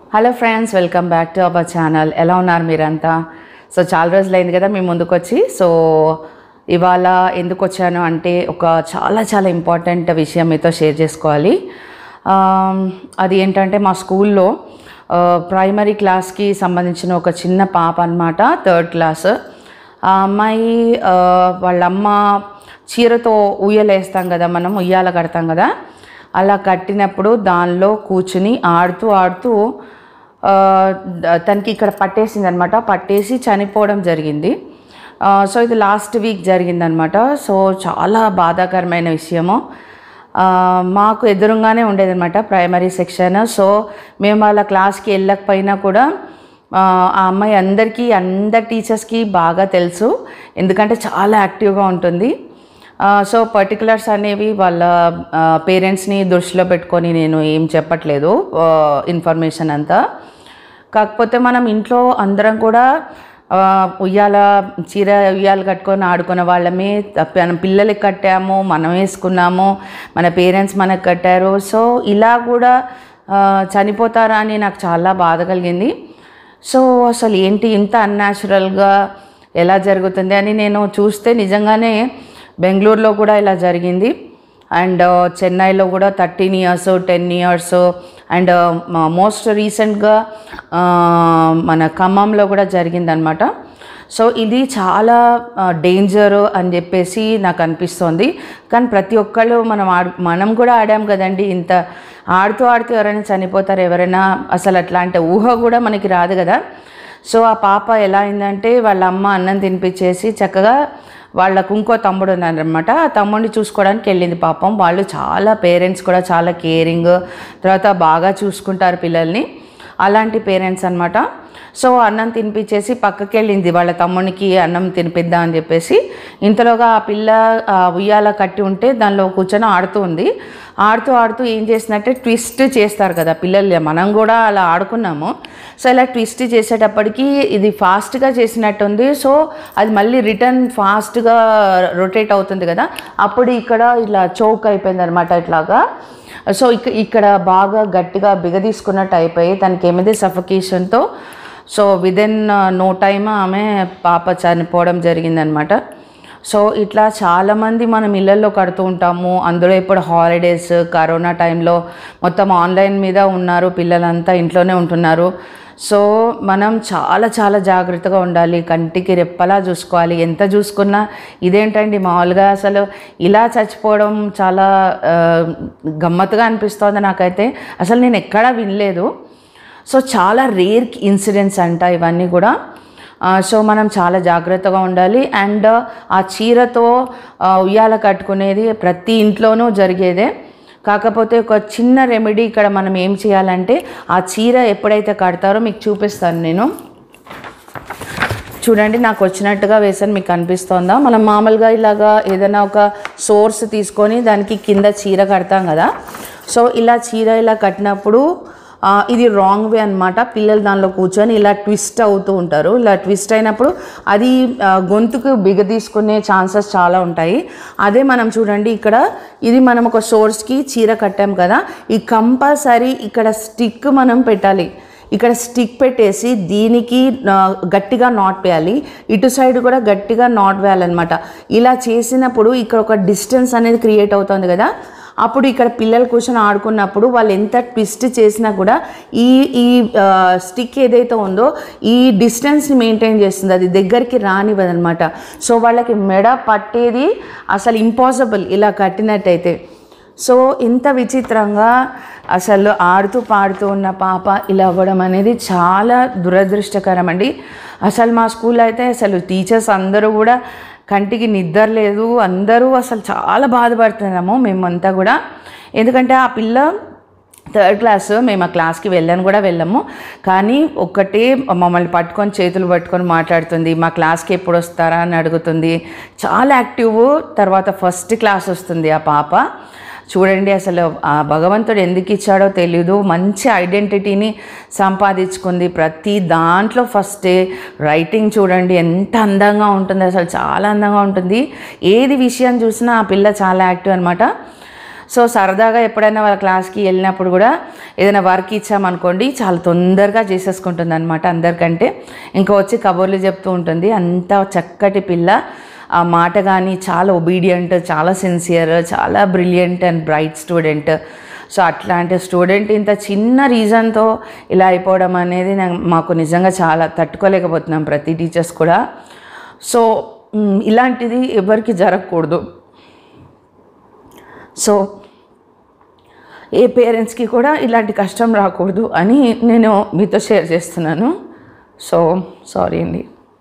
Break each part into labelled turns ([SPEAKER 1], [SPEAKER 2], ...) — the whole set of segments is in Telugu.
[SPEAKER 1] Hello friends welcome back to our channel ఎలా ఉన్నారు మీరంతా సో చాలా రోజులైంది కదా మీ ముందుకు వచ్చి సో ఇవాళ ఎందుకు వచ్చాను అంటే ఒక చాలా చాలా ఇంపార్టెంట్ విషయం మీతో షేర్ చేసుకోవాలి ఆమ్, అది ఏంటంటే మా స్కూల్లో ప్రైమరీ క్లాస్కి సంబంధించిన ఒక చిన్న పాప అనమాట థర్డ్ క్లాస్ ఆ అమ్మాయి ఆ, వాళ్ళ అమ్మ చీరతో ఉయ్యలేస్తాం కదా మనం ఉయ్యాల కడతాం కదా అలా కట్టినప్పుడు దానిలో కూర్చుని ఆడుతూ ఆడుతూ ఆ, ద- తనకి ఇక్కడ పట్టేసింది అనమాట పట్టేసి చనిపోవడం జరిగింది ఆ, సో ఇది లాస్ట్ వీక్ జరిగిందనమాట సో చాలా బాధాకరమైన విషయము ఆ, మాకు ఎదురుగానే ఉండేదన్నమాట ప్రైమరీ సెక్షన్ సో మేము వాళ్ళ క్లాస్కి వెళ్ళకపోయినా కూడా ఆ ఆ అమ్మాయి అందరికీ అందరి టీచర్స్కి బాగా తెలుసు ఎందుకంటే చాలా యాక్టివ్గా ఉంటుంది ఆ, సో పర్టికులర్స్ అనేవి వాళ్ళ పేరెంట్స్ని దృష్టిలో పెట్టుకొని నేను ఏం చెప్పట్లేదు ఇన్ఫర్మేషన్ అంతా కాకపోతే మనం ఇంట్లో అందరం కూడా ఆ, ఉయ్యాల చీర ఉయ్యాలు కట్టుకొని ఆడుకునే వాళ్ళమే తప్ప- మన పిల్లలకి కట్టాము మనం వేసుకున్నాము మన పేరెంట్స్ మనకు కట్టారు సో ఇలా కూడా ఆ, చనిపోతారా అని నాకు చాలా బాధ కలిగింది సో అసలు ఏంటి ఇంత అన్యాచురల్గా ఎలా జరుగుతుంది అని నేను చూస్తే నిజంగానే బెంగళూరులో కూడా ఇలా జరిగింది అండ్ చెన్నైలో కూడా thirteen years ten years and most రీసెంట్గా మన ఖమ్మంలో కూడా జరిగిందనమాట సో ఇది చాలా డేంజర్ అని చెప్పేసి నాకు అనిపిస్తోంది కానీ ప్రతి ఒక్కళ్ళు మనం ఆడు మనం కూడా ఆడాం కదండి ఇంత ఆడుతూ ఆడుతూ ఎవరైనా చనిపోతారు ఎవరైనా అసలు అట్లాంటి ఊహ కూడా మనకి రాదు కదా సో ఆ పాప ఎలా అయిందంటే వాళ్ళ అమ్మ అన్నం తినిపించేసి చక్కగా వాళ్ళకు ఇంకో తమ్ముడు ఉన్నారనమాట ఆ తమ్ముడిని చూసుకోవడానికి వెళ్ళింది పాపం వాళ్ళు చాలా పేరెంట్స్ కూడా చాలా కేరింగ్ తర్వాత బాగా చూసుకుంటారు పిల్లల్ని అలాంటి పేరెంట్స్ అనమాట సో అన్నం తినిపించేసి పక్కకి వెళ్ళింది వాళ్ళ తమ్మునికి అన్నం తినిపిద్దాం అని చెప్పేసి ఇంతలోగా ఆ పిల్ల ఆ ఉయ్యాల కట్టి ఉంటే దానిలో కూర్చొని ఆడుతూ ఉంది ఆడుతూ ఆడుతూ ఏం చేసినట్టే ట్విస్ట్ చేస్తారు కదా పిల్లలు మనం కూడా అలా ఆడుకున్నాము సో ఇలా ట్విస్ట్ చేసేటప్పటికి ఇది ఫాస్ట్గా చేసినట్టుంది సో అది మళ్ళీ రిటర్న్ ఫాస్ట్గా రొటేట్ అవుతుంది కదా అప్పుడు ఇక్కడ ఇలా చౌక్ అయిపోయింది అనమాట ఇట్లాగా సో ఇక ఇక్కడ బాగా గట్టిగా బిగదీసుకున్నట్టు అయిపోయి తనకి ఏమైంది సఫకేషన్తో సో విదిన్ నో టైమ్ ఆమె పాప చనిపోవడం జరిగిందనమాట సో ఇట్లా చాలామంది మనం ఇళ్ళల్లో కడుతూ ఉంటాము అందులో ఇప్పుడు హాలిడేస్ కరోనా టైంలో మొత్తం ఆన్లైన్ మీద ఉన్నారు పిల్లలంతా ఇంట్లోనే ఉంటున్నారు సో మనం చాలా చాలా జాగ్రత్తగా ఉండాలి కంటికి రెప్పలా చూసుకోవాలి ఎంత చూసుకున్నా ఇదేంటండి మామూలుగా అసలు ఇలా చచ్చిపోవడం చాలా ఆ, గమ్మత్తుగా అనిపిస్తోంది నాకైతే అసలు నేను ఎక్కడా వినలేదు సో చాలా రేర్ ఇన్సిడెంట్స్ అంట ఇవన్నీ కూడా ఆ, సో మనం చాలా జాగ్రత్తగా ఉండాలి అండ్ ఆ చీరతో ఆ, ఉయ్యాల కట్టుకునేది ప్రతి ఇంట్లోనూ జరిగేదే కాకపోతే ఒక చిన్న రెమెడీ ఇక్కడ మనం ఏం చేయాలంటే ఆ చీర ఎప్పుడైతే కడతారో మీకు చూపిస్తాను నేను చూడండి నాకు వచ్చినట్టుగా వేసాను మీకు కనిపిస్తోందా మనం మామూలుగా ఇలాగా ఏదైనా ఒక సోర్స్ తీసుకొని దానికి కింద చీర కడతాం కదా సో ఇలా చీర ఇలా కట్టినప్పుడు ఆ, ఇది రాంగ్ వే అనమాట పిల్లలు దానిలో కూర్చొని ఇలా ట్విస్ట్ అవుతూ ఉంటారు ఇలా ట్విస్ట్ అయినప్పుడు అది ఆ, గొంతుకు బిగదీసుకునే ఛాన్సెస్ చాలా ఉంటాయి అదే మనం చూడండి ఇక్కడ ఇది మనం ఒక సోర్స్కి చీర కట్టాం కదా ఈ కంపల్సరీ ఇక్కడ స్టిక్ మనం పెట్టాలి ఇక్కడ స్టిక్ పెట్టేసి దీనికి ఆ, గట్టిగా నాట్ వేయాలి ఇటు సైడ్ కూడా గట్టిగా నాట్ వేయాలన్నమాట ఇలా చేసినప్పుడు ఇక్కడ ఒక డిస్టెన్స్ అనేది క్రియేట్ అవుతుంది కదా అప్పుడు ఇక్కడ పిల్లలు కూర్చొని ఆడుకున్నప్పుడు వాళ్ళు ఎంత ట్విస్ట్ చేసినా కూడా ఈ ఈ స్టిక్ ఏదైతే ఉందో ఈ డిస్టెన్స్ని మెయింటైన్ చేస్తుంది అది దగ్గరికి రానివ్వదనమాట సో వాళ్ళకి మెడ పట్టేది అసలు ఇంపాసిబుల్ ఇలా కట్టినట్టయితే సో ఇంత విచిత్రంగా అసలు ఆడుతూ పాడుతూ ఉన్న పాప ఇలా అవ్వడం అనేది చాలా దురదృష్టకరం అండి అసలు మా స్కూల్లో అయితే అసలు టీచర్స్ అందరూ కూడా కంటికి నిద్ర లేదు అందరూ అసలు చాలా బాధపడుతున్నాము మేమంతా కూడా ఎందుకంటే ఆ పిల్ల థర్డ్ క్లాస్ మేము ఆ క్లాస్కి వెళ్ళాను కూడా వెళ్ళాము కానీ ఒక్కటే మమ్మల్ని పట్టుకొని చేతులు పట్టుకొని మాట్లాడుతుంది మా క్లాస్కి ఎప్పుడు వస్తారా అని అడుగుతుంది చాలా యాక్టివ్ తర్వాత ఫస్ట్ క్లాస్ వస్తుంది ఆ పాప చూడండి అసలు ఆ భగవంతుడు ఎందుకు ఇచ్చాడో తెలీదు మంచి ఐడెంటిటీని సంపాదించుకుంది ప్రతి దాంట్లో ఫస్టే రైటింగ్ చూడండి ఎంత అందంగా ఉంటుంది అసలు చాలా అందంగా ఉంటుంది ఏది విషయం చూసినా ఆ పిల్ల చాలా యాక్టివ్ అనమాట సో సరదాగా ఎప్పుడైనా వాళ్ళ క్లాస్కి వెళ్ళినప్పుడు కూడా ఏదైనా వర్క్ ఇచ్చామనుకోండి చాలా తొందరగా చేసేసుకుంటుంది అనమాట అందరికంటే ఇంకా వచ్చి కబుర్లు చెప్తూ ఉంటుంది అంత చక్కటి పిల్ల ఆ మాట కానీ చాలా ఒబీడియంట్ చాలా సిన్సియర్ చాలా బ్రిలియంట్ అండ్ బ్రైట్ స్టూడెంట్ సో అట్లాంటి స్టూడెంట్ ఇంత చిన్న రీజన్తో ఇలా అయిపోవడం అనేది నాకు- మాకు నిజంగా చాలా తట్టుకోలేకపోతున్నాం ప్రతి టీచర్స్ కూడా సో మ్, ఇలాంటిది ఎవరికి జరగకూడదు సో ఏ పేరెంట్స్కి కూడా ఇలాంటి కష్టం రాకూడదు అని నేను మీతో షేర్ చేస్తున్నాను సో సారీ అండి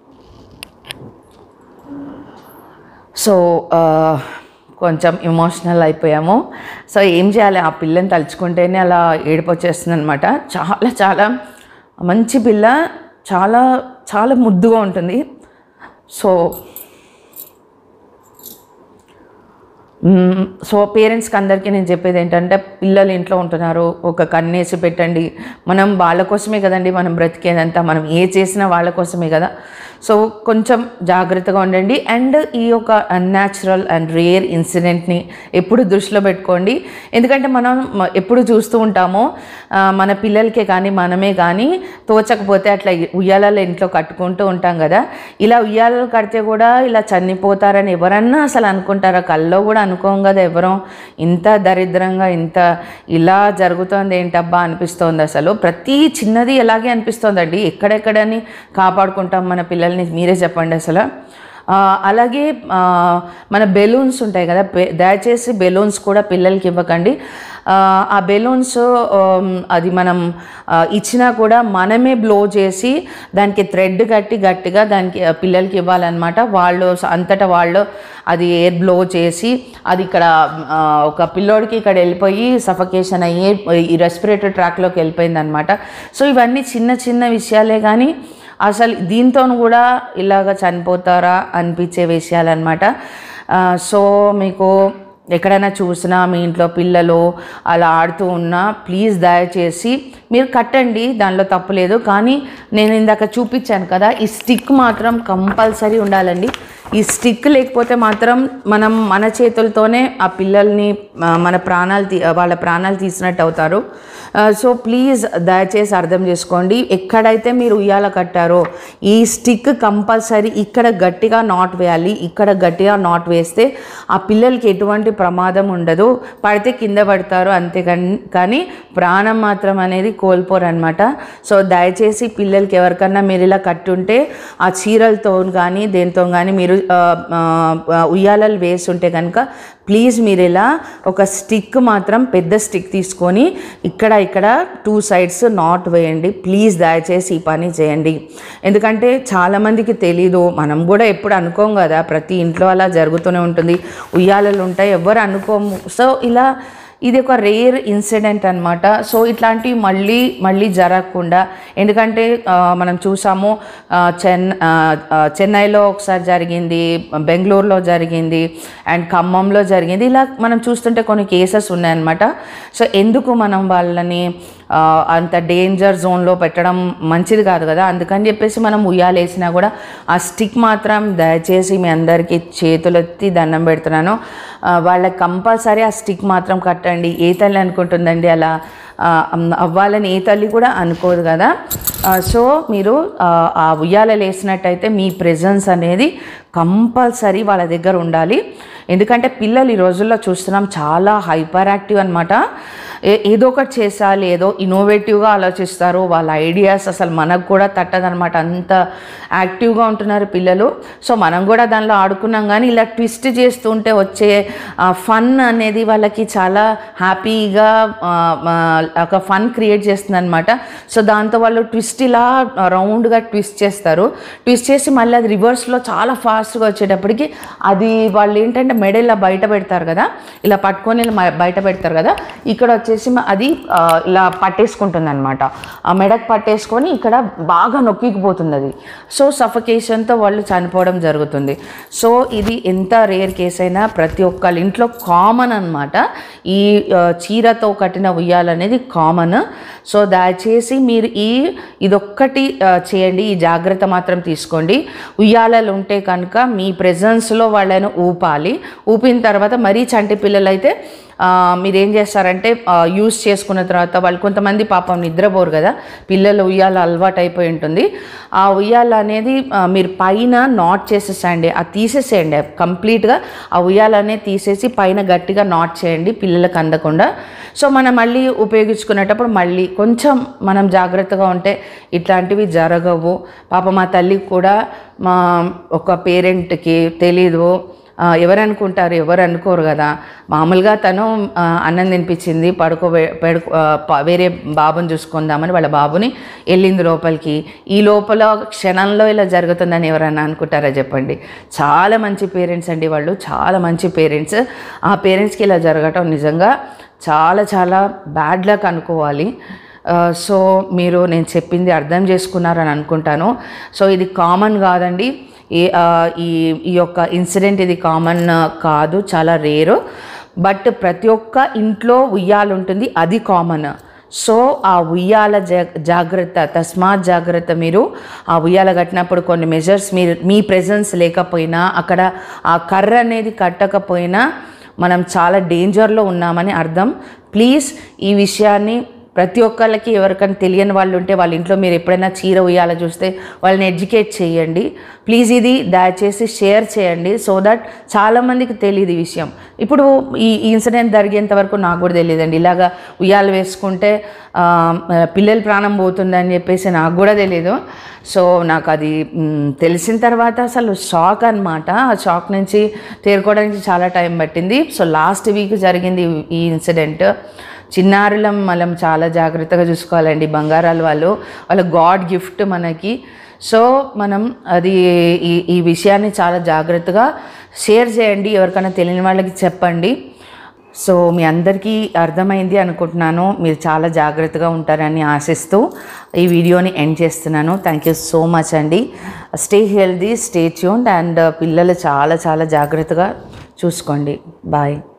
[SPEAKER 1] సో ఆ, కొంచెం ఎమోషనల్ అయిపోయాము సో ఏం చేయాలి ఆ పిల్లని తలుచుకుంటేనే అలా ఏడుపు వచ్చేస్తుంది అనమాట చాలా చాలా మంచి పిల్ల చాలా చాలా ముద్దుగా ఉంటుంది సో మ్మ్. సో పేరెంట్స్కి అందరికీ నేను చెప్పేది ఏంటంటే పిల్లలు ఇంట్లో ఉంటున్నారు ఒక కన్నేసి పెట్టండి మనం వాళ్ళ కోసమే కదండి మనం బ్రతికేదంతా మనం ఏ చేసినా వాళ్ళ కోసమే కదా సో కొంచెం జాగ్రత్తగా ఉండండి అండ్ ఈ యొక్క అన్యాచురల్ అండ్ రేర్ ఇన్సిడెంట్ని ఎప్పుడు దృష్టిలో పెట్టుకోండి ఎందుకంటే మనం మ- ఎప్పుడు చూస్తూ ఉంటాము ఆ, మన పిల్లలకే కానీ మనమే కానీ తోచకపోతే అట్లా ఉయ్యాలలో ఇంట్లో కట్టుకుంటూ ఉంటాం కదా ఇలా ఉయ్యాలలు కడితే కూడా ఇలా చనిపోతారని ఎవరన్నా అసలు అనుకుంటారా కల్లో కూడా అనుకోం కదా ఎవరో ఇంత దరిద్రంగా ఇంత ఇలా జరుగుతోంది ఏంటబ్బా అనిపిస్తోంది అసలు ప్రతి చిన్నది ఎలాగే అనిపిస్తోందండి ఎక్కడెక్కడని కాపాడుకుంటాం మన పిల్లల్ని మీరే చెప్పండి అసలు ఆ, అలాగే ఆ, మన బెలూన్స్ ఉంటాయి కదా బె- దయచేసి బెలూన్స్ కూడా పిల్లలకి ఇవ్వకండి ఆ, ఆ బెలూన్స్ అది మనం ఆ, ఇచ్చినా కూడా మనమే బ్లో చేసి దానికి థ్రెడ్ కట్టి గట్టిగా దానికి ఆ, పిల్లలకి ఇవ్వాలన్నమాట వాళ్ళు స- అంతటా వాళ్ళు అది ఎయిర్ బ్లో చేసి అది ఇక్కడ ఆ, ఒక పిల్లోడికి ఇక్కడ వెళ్ళిపోయి సఫకేషన్ అయ్యి ఈ రెస్పిరేటరీ ట్రాక్లోకి వెళ్ళిపోయింది అనమాట సో ఇవన్నీ చిన్న చిన్న విషయాలే కానీ అసలు దీంతో కూడా ఇలాగ చనిపోతారా అనిపించే విషయాలన్నమాట ఆ, సో మీకు ఎక్కడైనా చూసినా మీ ఇంట్లో పిల్లలు అలా ఆడుతూ ఉన్నా ప్లీజ్ దయచేసి మీరు కట్టండి దానిలో తప్పు లేదు కానీ నేను ఇందాక చూపించాను కదా ఈ స్టిక్ మాత్రం కంపల్సరీ ఉండాలండి ఈ స్టిక్ లేకపోతే మాత్రం మనం మన చేతులతోనే ఆ పిల్లల్ని ఆ, మన ప్రాణాలు తీ వాళ్ళ ప్రాణాలు తీసినట్టు అవుతారు సో ప్లీజ్ దయచేసి అర్థం చేసుకోండి ఎక్కడైతే మీరు ఉయ్యాల కట్టారో ఈ స్టిక్ కంపల్సరీ ఇక్కడ గట్టిగా నాట్ వేయాలి ఇక్కడ గట్టిగా నాట్ వేస్తే ఆ పిల్లలకి ఎటువంటి ప్రమాదం ఉండదు పడితే కింద పడతారు అంతే కానీ కానీ ప్రాణం మాత్రం అనేది కోల్పోరు అనమాట సో దయచేసి పిల్లలకి ఎవరికన్నా మీరు ఇలా కట్టుంటే ఆ చీరలతో కానీ దేనితో కానీ మీరు ఆ, ఆ, ఆ, ఉయ్యాలలు వేసి ఉంటే కనుక ప్లీజ్ మీరు ఇలా ఒక స్టిక్ మాత్రం పెద్ద స్టిక్ తీసుకొని ఇక్కడ ఇక్కడ టూ సైడ్స్ నాట్ వేయండి ప్లీజ్ దయచేసి ఈ పని చేయండి ఎందుకంటే చాలామందికి తెలీదు మనం కూడా ఎప్పుడు అనుకోం కదా ప్రతి ఇంట్లో అలా జరుగుతూనే ఉంటుంది ఉయ్యాలలు ఉంటాయి ఎవరు అనుకోము సో ఇలా ఇది ఒక రేర్ ఇన్సిడెంట్ అనమాట సో ఇట్లాంటివి మళ్ళీ మళ్ళీ జరగకుండా ఎందుకంటే ఆ, మనం చూసాము ఆ, చెన్ ఆ, ఆ, చెన్నైలో ఒకసారి జరిగింది బెంగళూరులో జరిగింది అండ్ ఖమ్మంలో జరిగింది ఇలా మనం చూస్తుంటే కొన్ని కేసెస్ ఉన్నాయన్నమాట సో ఎందుకు మనం వాళ్ళని ఆ, అంత డేంజర్ జోన్లో పెట్టడం మంచిది కాదు కదా అందుకని చెప్పేసి మనం ఉయ్యాలేసినా కూడా ఆ స్టిక్ మాత్రం దయచేసి మీ అందరికీ చేతులెత్తి దండం పెడుతున్నాను ఆ, వాళ్ళకి కంపల్సరీ ఆ స్టిక్ మాత్రం కట్టండి ఏ తల్లి అనుకుంటుందండి అలా ఆ, అమ్- అవ్వాలని ఏ తల్లి కూడా అనుకోదు కదా ఆ, సో మీరు ఆ, ఆ ఉయ్యాలలు వేసినట్టయితే మీ ప్రెజెన్స్ అనేది కంపల్సరీ వాళ్ళ దగ్గర ఉండాలి ఎందుకంటే పిల్లలు ఈ రోజుల్లో చూస్తున్నాం చాలా హైపర్ యాక్టివ్ అనమాట ఏదో ఒకటి చేసాలి ఏదో ఇన్నోవేటివ్గా ఆలోచిస్తారు వాళ్ళ ఐడియాస్ అసలు మనకు కూడా తట్టదనమాట అంత యాక్టివ్గా ఉంటున్నారు పిల్లలు సో మనం కూడా దానిలో ఆడుకున్నాం కానీ ఇలా ట్విస్ట్ చేస్తుంటే వచ్చే ఫన్ అనేది వాళ్ళకి చాలా హ్యాపీగా ఒక ఫన్ క్రియేట్ చేస్తుంది అనమాట సో దాంతో వాళ్ళు ట్విస్ట్ ఇలా రౌండ్గా ట్విస్ట్ చేస్తారు ట్విస్ట్ చేసి మళ్ళీ అది రివర్స్లో చాలా ఫాస్ట్గా వచ్చేటప్పటికి అది వాళ్ళు ఏంటంటే మెడ ఇలా బయట పెడతారు కదా ఇలా పట్టుకొని ఇలా మ- బయట పెడతారు కదా ఇక్కడ వచ్చేసి మ- అది ఆ, ఇలా పట్టేసుకుంటుంది అనమాట ఆ మెడకు పట్టేసుకొని ఇక్కడ బాగా నొక్కిపోతుంది అది సో సఫకేషన్తో వాళ్ళు చనిపోవడం జరుగుతుంది సో ఇది ఎంత రేర్ కేస్ అయినా ప్రతి ఒక్కళ్ళ ఇంట్లో కామన్ అనమాట ఈ ఆ, చీరతో కట్టిన ఉయ్యాలనేది కామన్ సో దయచేసి మీరు ఈ ఇదొక్కటి ఆ, చేయండి ఈ జాగ్రత్త మాత్రం తీసుకోండి ఉయ్యాలలు ఉంటే కనుక మీ ప్రెజెన్స్లో వాళ్ళని ఊపాలి ఊపిన తర్వాత మరీ చంటి పిల్లలు అయితే ఆ, మీరు ఏం చేస్తారంటే యూస్ చేసుకున్న తర్వాత వాళ్ళు కొంతమంది పాపం నిద్రపోరు కదా పిల్లలు ఉయ్యాల అలవాటు అయిపోయి ఉంటుంది ఆ ఉయ్యాల అనేది ఆ, మీరు పైన నాట్ చేసేసేయండి అది తీసేసేయండి కంప్లీట్గా ఆ ఉయ్యాల అనేది తీసేసి పైన గట్టిగా నాట్ చేయండి పిల్లలకు అందకుండా సో మనం మళ్ళీ ఉపయోగించుకునేటప్పుడు మళ్ళీ కొంచెం మనం జాగ్రత్తగా ఉంటే ఇట్లాంటివి జరగవు పాప మా తల్లికి కూడా మా ఒక పేరెంట్కి తెలీదు ఆ, ఎవరు అనుకుంటారు ఎవరు అనుకోరు కదా మామూలుగా తను ఆ, అన్నం తినిపించింది పడుకో పడుకో ఆ, ప- వేరే బాబుని చూసుకుందామని వాళ్ళ బాబుని వెళ్ళింది లోపలికి ఈ లోపల క్షణంలో ఇలా జరుగుతుందని ఎవరన్నా అనుకుంటారా చెప్పండి చాలా మంచి పేరెంట్స్ అండి వాళ్ళు చాలా మంచి పేరెంట్స్ ఆ పేరెంట్స్కి ఇలా జరగటం నిజంగా చాలా చాలా బ్యాడ్ లక్ అనుకోవాలి ఆ, సో మీరు నేను చెప్పింది అర్థం చేసుకున్నారని అనుకుంటాను సో ఇది కామన్ కాదండి ఈ ఆ, ఈ ఈ యొక్క ఇన్సిడెంట్ ఇది కామన్ కాదు చాలా రేరు బట్ ప్రతి ఒక్క ఇంట్లో ఉయ్యాలు ఉంటుంది అది కామన్ సో ఆ ఉయ్యాల జా జాగ్రత్త తస్మాత్ జాగ్రత్త మీరు ఆ ఉయ్యాల కట్టినప్పుడు కొన్ని మెజర్స్ మీరు మీ ప్రెజెన్స్ లేకపోయినా అక్కడ ఆ కర్ర అనేది కట్టకపోయినా మనం చాలా డేంజర్లో ఉన్నామని అర్థం ప్లీజ్ ఈ విషయాన్ని ప్రతి ఒక్కళ్ళకి ఎవరికైనా తెలియని వాళ్ళు ఉంటే వాళ్ళ ఇంట్లో మీరు ఎప్పుడైనా చీర ఉయ్యాల చూస్తే వాళ్ళని ఎడ్యుకేట్ చేయండి ప్లీజ్ ఇది దయచేసి షేర్ చేయండి సో దట్ చాలామందికి తెలియదు ఈ విషయం ఇప్పుడు ఈ ఈ ఇన్సిడెంట్ జరిగేంత వరకు నాకు కూడా తెలియదండి ఇలాగా ఉయ్యాలు వేసుకుంటే ఆ, పిల్లల ప్రాణం పోతుందని చెప్పేసి నాకు కూడా తెలియదు సో నాకు అది మ్, తెలిసిన తర్వాత అసలు షాక్ అనమాట ఆ షాక్ నుంచి తేరుకోవడానికి చాలా టైం పట్టింది సో లాస్ట్ వీక్ జరిగింది ఈ ఇన్సిడెంట్ చిన్నారులం మనం చాలా జాగ్రత్తగా చూసుకోవాలండి బంగారాలు వాళ్ళు వాళ్ళ గాడ్ గిఫ్ట్ మనకి సో మనం అది ఈ ఈ విషయాన్ని చాలా జాగ్రత్తగా షేర్ చేయండి ఎవరికైనా తెలియని వాళ్ళకి చెప్పండి సో మీ అందరికీ అర్థమైంది అనుకుంటున్నాను మీరు చాలా జాగ్రత్తగా ఉంటారని ఆశిస్తూ ఈ వీడియోని ఎండ్ చేస్తున్నాను థ్యాంక్ యూ సో మచ్ అండి stay healthy stay tuned and పిల్లలు చాలా చాలా జాగ్రత్తగా చూసుకోండి బాయ్